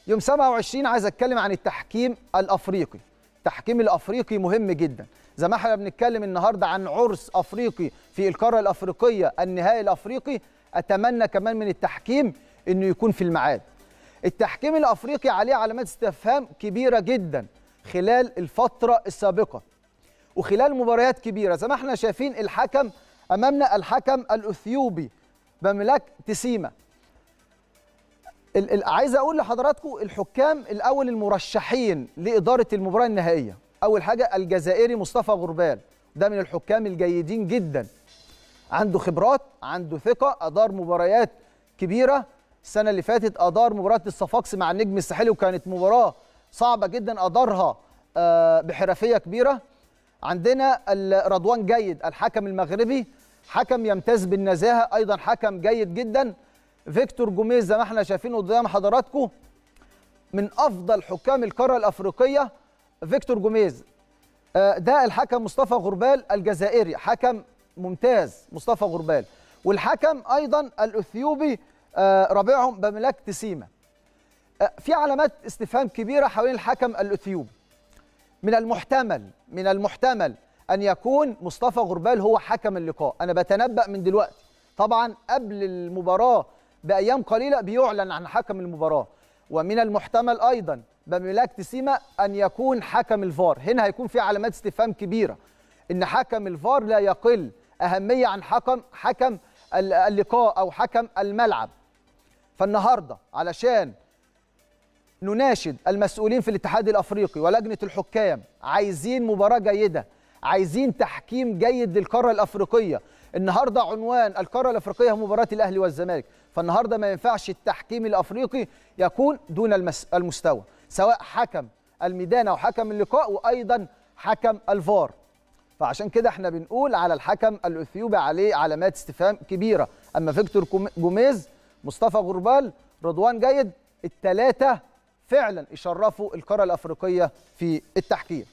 يوم 27 عايز اتكلم عن التحكيم الافريقي التحكيم الافريقي مهم جدا زي ما احنا بنتكلم النهارده عن عرس افريقي في القاره الافريقيه النهائي الافريقي اتمنى كمان من التحكيم انه يكون في الميعاد التحكيم الافريقي عليه علامات استفهام كبيره جدا خلال الفتره السابقه وخلال مباريات كبيره زي ما احنا شايفين الحكم امامنا الحكم الاثيوبي بملاك تسيما ال- ال- عايز اقول لحضراتكم الحكام الاول المرشحين لاداره المباراه النهائيه اول حاجه الجزائري مصطفى غربال ده من الحكام الجيدين جدا عنده خبرات عنده ثقه ادار مباريات كبيره السنه اللي فاتت ادار مباراه الصفاقسي مع النجم الساحلي وكانت مباراه صعبه جدا ادارها آه، بحرفيه كبيره عندنا ال- رضوان جيد الحكم المغربي حكم يمتاز بالنزاهه ايضا حكم جيد جدا فيكتور جوميز زي ما احنا شايفين قدام حضراتكم من افضل حكام القاره الافريقيه فيكتور جوميز آه، ده الحكم مصطفى غربال الجزائري حكم ممتاز مصطفى غربال والحكم ايضا الاثيوبي آه، رابعهم بملاك تسيما آه، في علامات استفهام كبيره حوالين الحكم الاثيوبي من المحتمل من المحتمل ان يكون مصطفى غربال هو حكم اللقاء انا بتنبأ من دلوقتي طبعا قبل المباراه بايام قليله بيعلن عن حكم المباراه ومن المحتمل ايضا بملاك تسيما ان يكون حكم الفار هنا هيكون في علامات استفهام كبيره ان حكم الفار لا يقل اهميه عن حكم حكم ال- اللقاء او حكم الملعب فالنهارده علشان نناشد المسؤولين في الاتحاد الافريقي ولجنه الحكام عايزين مباراه جيده عايزين تحكيم جيد للقاره الافريقيه النهارده عنوان القاره الافريقيه هو مباراه الاهلي والزمالك فالنهارده ما ينفعش التحكيم الافريقي يكون دون المس... المستوى سواء حكم الميدان او حكم اللقاء وايضا حكم الفار فعشان كده احنا بنقول على الحكم الاثيوبي عليه علامات استفهام كبيره اما فيكتور كوم- جوميز مصطفى غربال رضوان جيد الثلاثه فعلا يشرفوا القاره الافريقيه في التحكيم